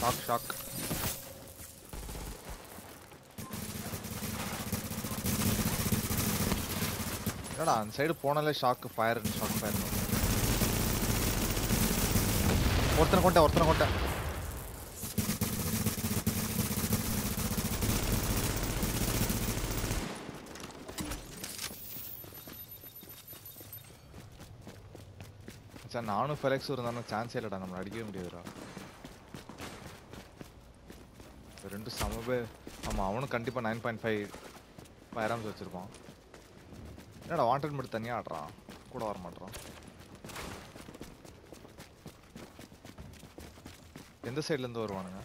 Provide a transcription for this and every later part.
Shock shock என்னடா அந்த side போனாலே ஷாக்கு ஃபயர் ஷாக் ஃபயர் ஒருத்தனை கொண்ட ஒருத்தனை கொண்ட சார் நானும் ஃபெலக்ஸ் இருந்தாலும் சான்ஸே இல்லைடா நம்மளை அடிக்கவே முடியாதுடா இது ரெண்டும் சமபே ஆமாம் அவனும் கண்டிப்பாக நைன் பாயிண்ட் ஃபைவ் ஃபயர் வச்சுருப்பான் என்னடா வாண்டட் மட்டும் தனியாக ஆடுறான் கூட வர மாட்டான் எந்த சைட்லேருந்து வருவானுங்க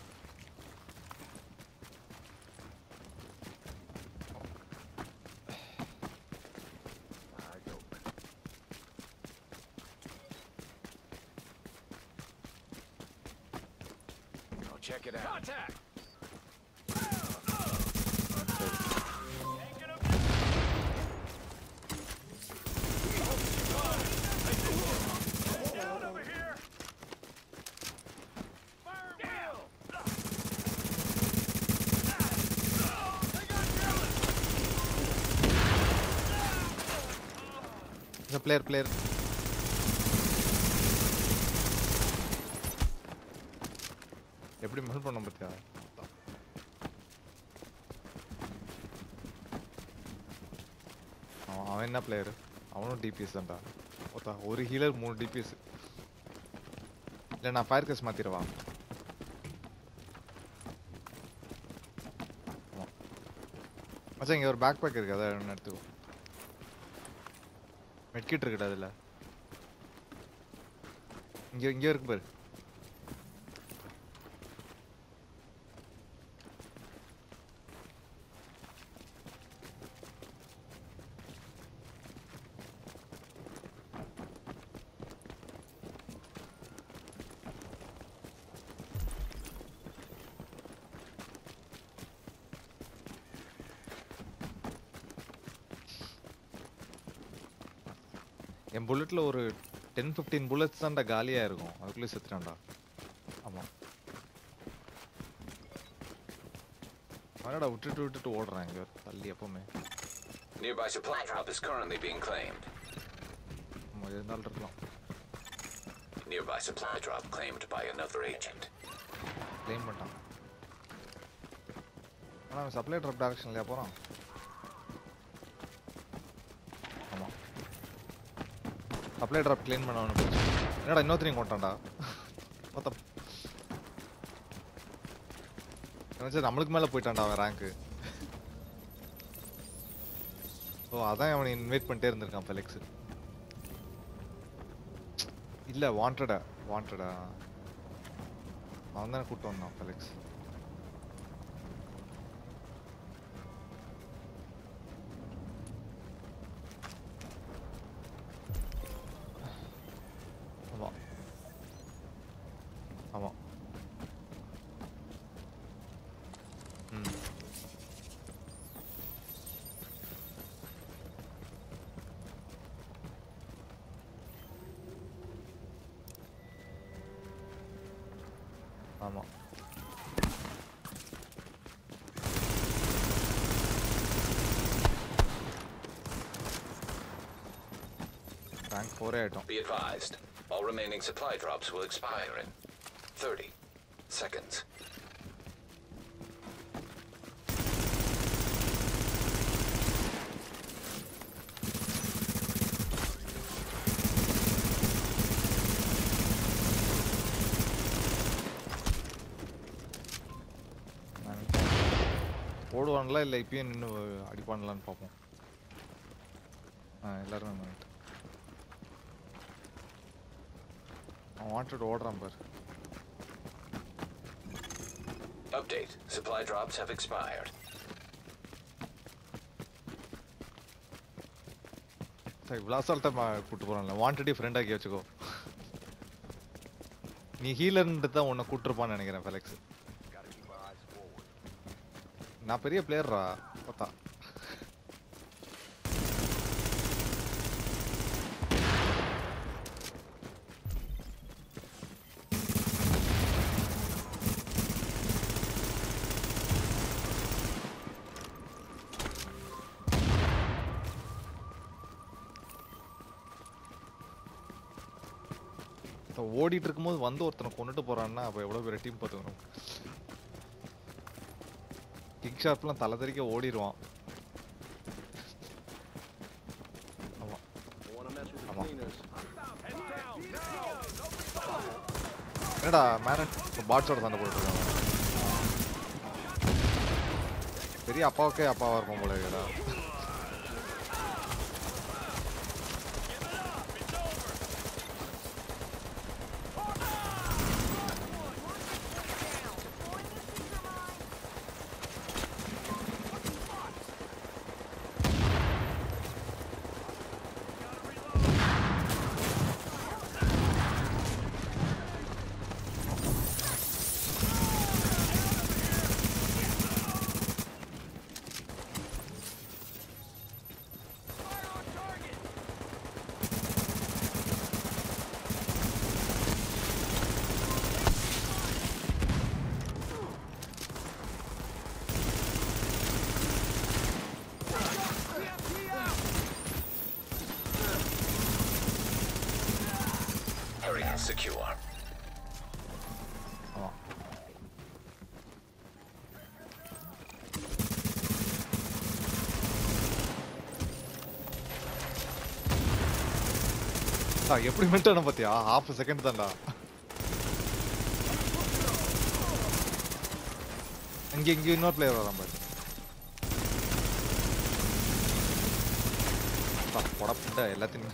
Go check it out. Contact! Down over here! Fire wheel! இந்த பிளேயர் பிளேயர் எப்படி மில் பண்ண பத்தியா அவன் அவன் என்ன பிளேயர் அவனும் டிபிஎஸ் தான்டா ஒருத்தா ஒரு ஹீலர் மூணு டிபிஎஸ் இல்லை நான் ஃபயர் கேஸ் மாத்திரவா மச்சான் இங்கே ஒரு பேக் பேக் இருக்கு அதை ஒன்று எடுத்துக்கோ மெட்கிட் இருக்குடா அதில் இங்கே இங்கே இருக்கு பாரு என் புல்லட்டில் ஒரு டென் ஃபிஃப்டீன் புல்லட்ஸ் தான்டா காலியாக இருக்கும் அதுக்குள்ளே செத்துட்டான்டா ஆமாம் அவனடா விட்டுட்டு விட்டுட்டு ஓடுறான் இங்கே தள்ளி எப்பவுமே Nearby supply drop is currently being claimed. ஆமாம் இருந்தாலும் இருக்கலாம் Nearby supply drop claimed by another agent. Claim பண்ணிட்டான் ஆனால் அவன் சப்ளை ட்ராப் டேரக்ஷன்லையா போகிறான் ஆமாம் சப்ளை ட்ராப் க்ளீன் பண்ண அவனுக்கு என்னடா இன்னொருத்தரையும் கொண்டான்டா மொத்தம் நினச்சா நம்மளுக்கு மேலே போயிட்டான்டா அவன் ரேங்க்கு ஓ அதான் அவனை இன்வைட் பண்ணிட்டே இருந்திருக்கான் ஃபெலிக்ஸ் இல்லை வாண்டடா வாண்டடா அவன் தானே கூப்பிட்டு வந்தான் ஃபெலிக்ஸ் ஆமாம் ஆமாம் ம் ஆமாம் ரேங்க் ஃபோரே ஆகிட்டோம் Be advised, all remaining supply drops will expire in 30 seconds. ஓடுவாங்களா இல்லை இப்பயும் நின்று அடிப்பானலான்னு பார்ப்போம் ஆ எல்லாரும் நின்னுட்டு. அவன் வாண்டட் ஓடுறான் பாரு Update, supply drops have expired. சரி இவ்வளோ அசால்ட்டாக கூப்பிட்டு போகிறான்ல வாண்டடி ஃப்ரெண்டாக்கி வச்சுக்கோ நீ ஹீலர்ன்ட்டு தான் உன்னை கூப்பிட்டுருப்பான்னு நினைக்கிறேன் ஃபெலக்ஸ் நான் பெரிய பிளேயர்ரா பார்த்தா இப்ப ஓடிட்டு இருக்கும்போது வந்து ஒருத்தனை கொண்டுட்டு போறான்னா அப்ப எவ்வளவு பெரிய டீம் பார்த்துக்கணும் கிக் ஷாட்லாம் தலை தெறிக்க ஓடிடுவான் ஆமா ஆமா என்னடா மேரன் பாட்ஸோட சண்டை போட்டுட்டு இருக்காங்க பெரிய அப்பாவுக்கே அப்பாவா இருக்கும் போல இருக்குடா Area secure. ஆமா ஆ, எப்படி மென்ட்டான பாத்தியா ஹாஃப் செகண்ட் தான்டா இங்க இங்க இன்னொரு பிளேயர் வரான் பாரு புடப்புண்ட எல்லாத்தையும்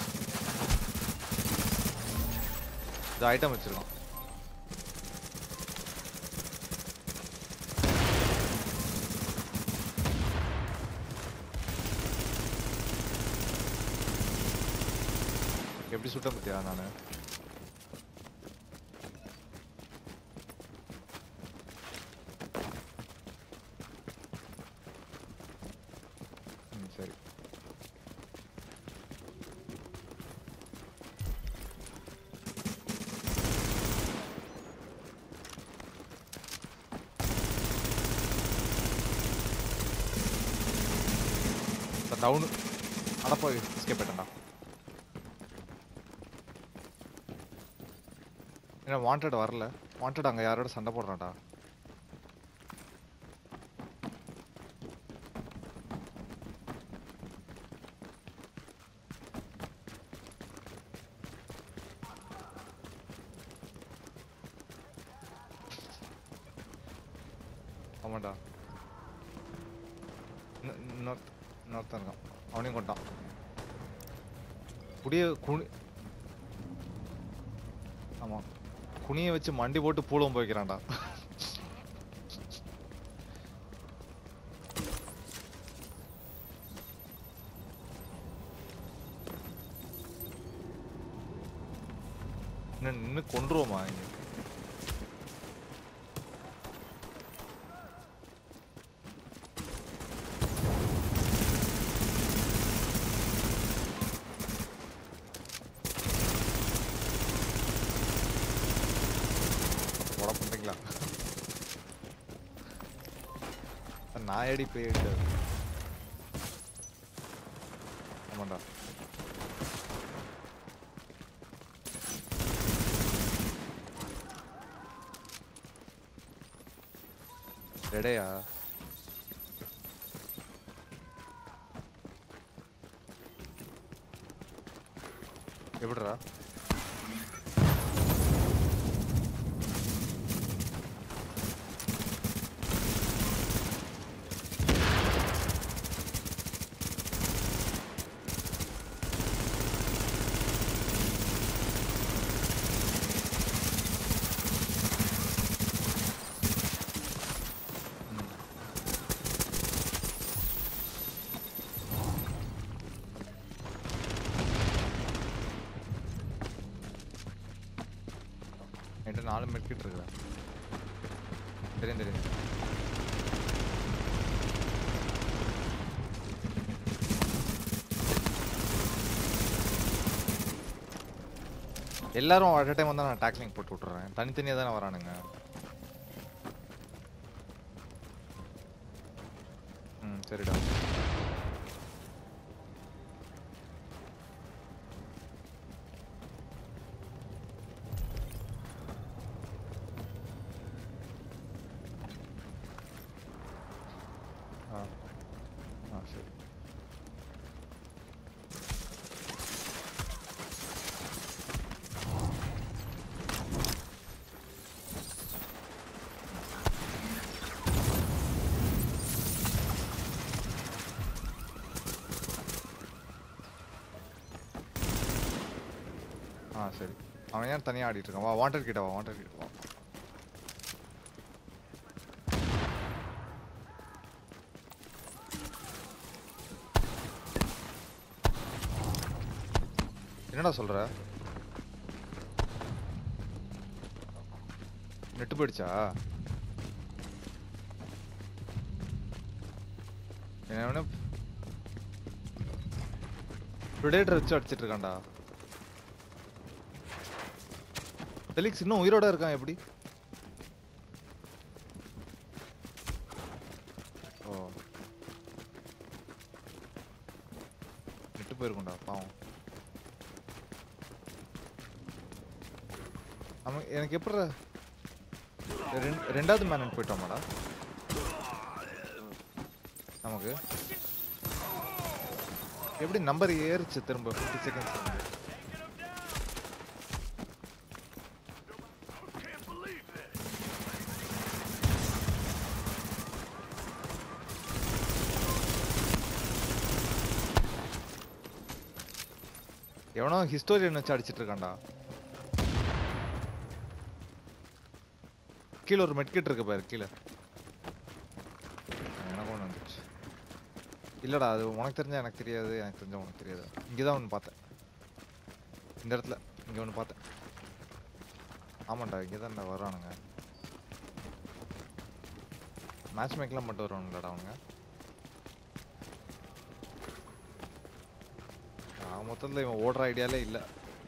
இது ஐட்டம் வச்சிருக்கோம் எப்படி சுட்ட பத்தியா நானு ம், சரி டவுனு அடப்பா எஸ்கேப் ஆயிட்டேன்டா ஏன்னா வாண்டட் வரல வாண்டட் அங்கே யாரோட சண்டை போடுறான்டா ஆமாண்டா இன்னொ- இன்னொருத்த இன்னொருத்தன் இருக்கான் அவனையும் கொண்டான் குடிய குனி ஆமா குனிய வச்சு மண்டி போட்டு பூலம் போய்க்கிறான்டா இன்னும் நின்று கொண்டுருவோமா இங்க கொலை பண்றீங்களா நாயடி போயிட்டு ஆமாண்டா ரெடையா எப்படிடா என்கிட்ட நாலு மெட்கிட் இருக்குடா தெரியும் தெரியும் எல்லாரும் அட் டைம் வந்தா நான் டேக்லிங் போட்டு விட்டுறேன் தனித்தனியாக தானே வரானுங்க ம் சரிடா சரி அவன் ஏன் தனியாக ஆடிட்டு இருக்கான் வா வாண்டட் கிட்ட வா வாண்டட் கிட்ட வா என்னடா சொல்ற நெட்டு போயிடுச்சா என்ன ப்ரிடேட்டர் வச்சு அடிச்சிட்டு இருக்கான்டா ஃபெலிக்ஸ் இன்னும் உயிரோட இருக்கான் எப்படி ஓ விட்டு போயிருக்கும்டா பாவம் அவன் எனக்கு எப்படி ரெண்டாவது மேனன் போயிட்டோமாடா நமக்கு எப்படி நம்பர் ஏறிச்சு திரும்ப ஃபிஃப்டி செகண்ட்ஸ் எவனோ ஹிஸ்டோரியன் வச்சு அடிச்சிட்டு இருக்கான்டா கீழே ஒரு மெட்கிட் இருக்கு பாரு கீழே எனக்கு ஒன்று வந்துச்சு இல்லடா அது உனக்கு தெரிஞ்சா எனக்கு தெரியாது எனக்கு தெரிஞ்சா உனக்கு தெரியாது இங்கே தான் ஒன்று பார்த்தேன் இந்த இடத்துல இங்கே ஒன்று பார்த்தேன் ஆமாண்டா இங்கே தான்டா வர்றானுங்க மேட்ச் மேக்கெலாம் மட்டும் வருவானுங்களாடா அவங்க நான் மொத்தத்தில் இவன் ஓடுற ஐடியாலே இல்லை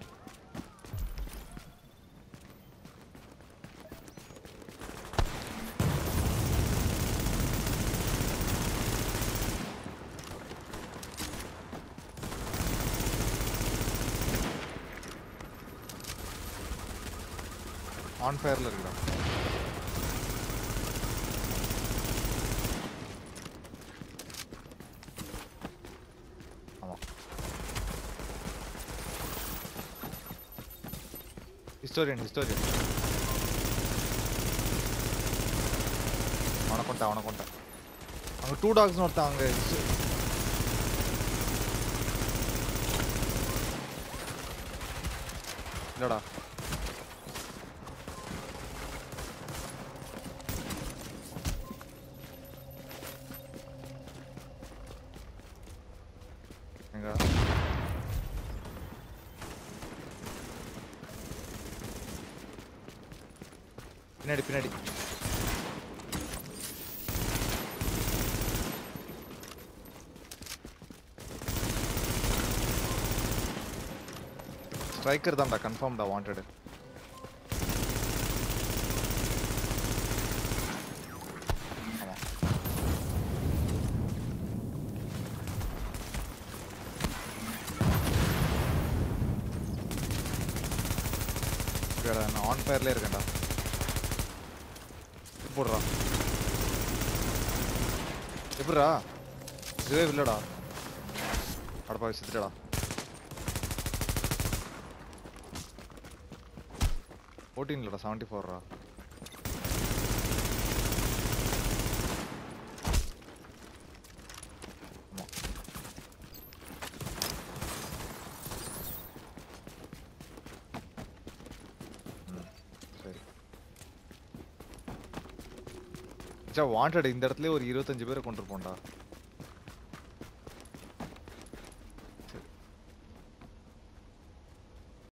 ஆன் ஃபயரில் இருக்குடா ஆமாம் ஹிஸ்டோரியன் ஹிஸ்டோரியன் அவனை கொண்டா அவனை கொண்டா அங்கே டூ டாக்ஸ்னு ஒருத்தன் அங்கே இல்லடா எங்க பின்னாடி பின்னாடி ஸ்ட்ரைக்கர் தான்டா கன்ஃபார்ம்டா வாண்டட் ஆமா ஓகேடா நான் ஆன் ஃபயர்லேயே இருக்கேன்டா போடுறா எப்படிடா இதுவே இல்லடா அடப்பா செத்துட்டடா ஃபோர்டீன் இல்லடா செவன்ட்டி ஃபோர்ரா ஆமா ம் சரி மச்சா வாண்டட் இந்த இடத்துல ஒரு இருபத்தஞ்சு பேரை கொண்டு போண்டா